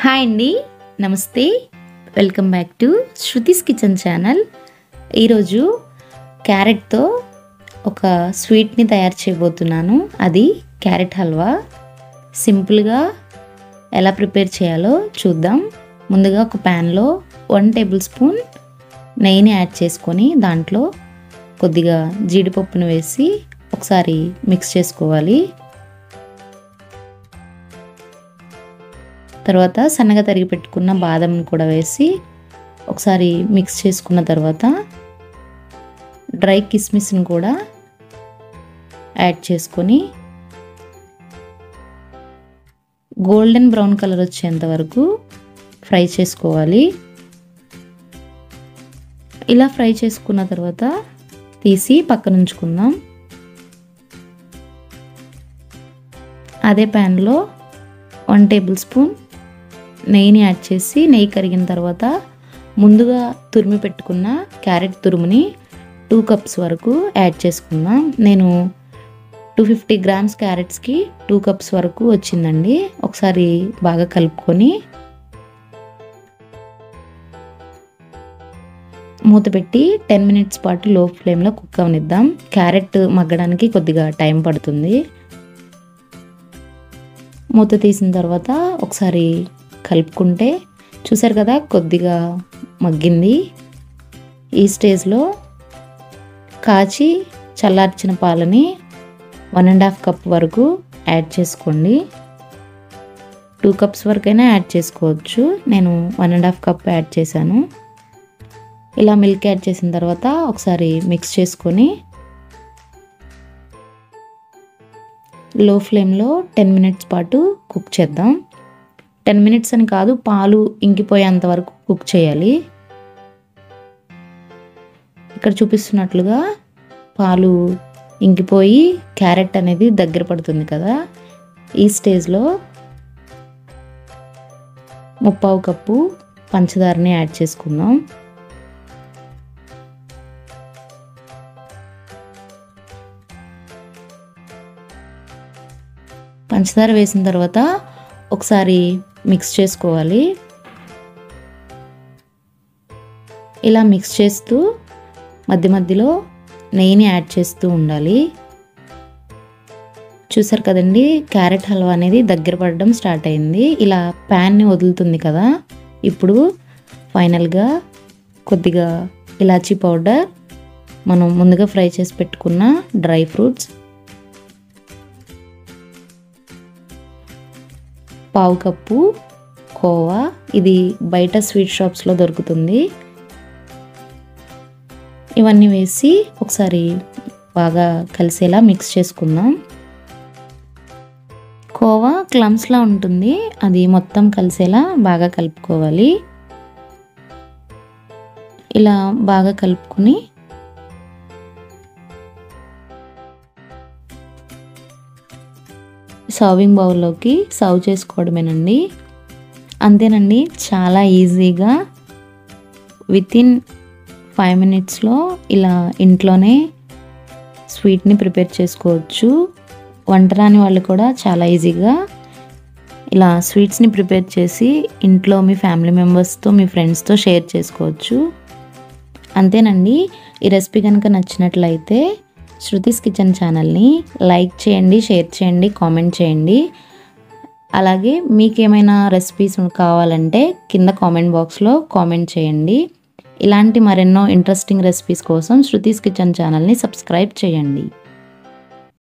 hi అండి నమస్తే welcome back to Shruti's kitchen channel ఈరోజు క్యారెట్తో ఒక స్వీట్ని తయారు చేయబోతున్నాను అది క్యారెట్ హల్వా సింపుల్గా ఎలా ప్రిపేర్ చేయాలో చూద్దాం ముందుగా ఒక ప్యాన్లో వన్ టేబుల్ స్పూన్ నెయ్యిని యాడ్ చేసుకొని దాంట్లో కొద్దిగా జీడిపప్పును వేసి ఒకసారి మిక్స్ చేసుకోవాలి తర్వాత సన్నగా తరిగి పెట్టుకున్న బాదంని కూడా వేసి ఒకసారి మిక్స్ చేసుకున్న తర్వాత డ్రై కిస్మిస్ని కూడా యాడ్ చేసుకొని గోల్డెన్ బ్రౌన్ కలర్ వచ్చేంత వరకు ఫ్రై చేసుకోవాలి ఇలా ఫ్రై చేసుకున్న తర్వాత తీసి పక్కన ఉంచుకుందాం అదే ప్యాన్లో వన్ టేబుల్ స్పూన్ నెయ్యిని యాడ్ చేసి నెయ్యి కరిగిన తర్వాత ముందుగా తురిమి పెట్టుకున్న క్యారెట్ తురుముని టూ కప్స్ వరకు యాడ్ చేసుకుందాం నేను టూ ఫిఫ్టీ గ్రామ్స్ క్యారెట్స్కి టూ కప్స్ వరకు వచ్చిందండి ఒకసారి బాగా కలుపుకొని మూత పెట్టి టెన్ మినిట్స్ పాటు లో ఫ్లేమ్లో కుక్ అవనిద్దాం క్యారెట్ మగ్గడానికి కొద్దిగా టైం పడుతుంది మూత తీసిన తర్వాత ఒకసారి కలుపుకుంటే చూసారు కదా కొద్దిగా మగ్గింది ఈ స్టేజ్లో కాచి చల్లార్చిన పాలని వన్ అండ్ హాఫ్ కప్ వరకు యాడ్ చేసుకోండి టూ కప్స్ వరకైనా యాడ్ చేసుకోవచ్చు నేను one and half cup add చేశాను ఇలా మిల్క్ యాడ్ చేసిన తర్వాత ఒకసారి మిక్స్ చేసుకొని లో ఫ్లేమ్లో టెన్ మినిట్స్ పాటు కుక్ చేద్దాం టెన్ మినిట్స్ అని కాదు పాలు ఇంకిపోయేంత వరకు కుక్ చేయాలి ఇక్కడ చూపిస్తున్నట్లుగా పాలు ఇంకిపోయి క్యారెట్ అనేది దగ్గర పడుతుంది కదా ఈ స్టేజ్లో ముప్పావు కప్పు పంచదారని యాడ్ చేసుకుందాం పంచదార వేసిన తర్వాత ఒకసారి మిక్స్ చేసుకోవాలి ఇలా మిక్స్ చేస్తూ మధ్య మధ్యలో నెయ్యిని యాడ్ చేస్తూ ఉండాలి చూసారు కదండి క్యారెట్ హల్వా అనేది దగ్గర పడడం స్టార్ట్ అయింది ఇలా ప్యాన్ని వదులుతుంది కదా ఇప్పుడు ఫైనల్గా కొద్దిగా ఇలాచీ పౌడర్ మనం ముందుగా ఫ్రై చేసి పెట్టుకున్న డ్రై ఫ్రూట్స్ పావు కప్పు కోవా ఇది బయట స్వీట్ షాప్స్లో దొరుకుతుంది ఇవన్నీ వేసి ఒకసారి బాగా కలిసేలా మిక్స్ చేసుకుందాం కోవా క్లమ్స్లా ఉంటుంది అది మొత్తం కలిసేలా బాగా కలుపుకోవాలి ఇలా బాగా కలుపుకొని సర్వింగ్ బౌల్లోకి సర్వ్ చేసుకోవడమేనండి అంతేనండి చాలా ఈజీగా విత్ ఇన్ ఫైవ్ మినిట్స్లో ఇలా ఇంట్లోనే స్వీట్ని ప్రిపేర్ చేసుకోవచ్చు వంట రాని వాళ్ళు కూడా చాలా ఈజీగా ఇలా స్వీట్స్ని ప్రిపేర్ చేసి ఇంట్లో మీ ఫ్యామిలీ మెంబర్స్తో మీ ఫ్రెండ్స్తో షేర్ చేసుకోవచ్చు అంతేనండి ఈ రెసిపీ కనుక నచ్చినట్లయితే శృతిస్ కిచెన్ ఛానల్ని లైక్ చేయండి షేర్ చేయండి కామెంట్ చేయండి అలాగే మీకేమైనా రెసిపీస్ కావాలంటే కింద కామెంట్ బాక్స్లో కామెంట్ చేయండి ఇలాంటి మరెన్నో ఇంట్రెస్టింగ్ రెసిపీస్ కోసం శృతిస్ కిచెన్ ఛానల్ని సబ్స్క్రైబ్ చేయండి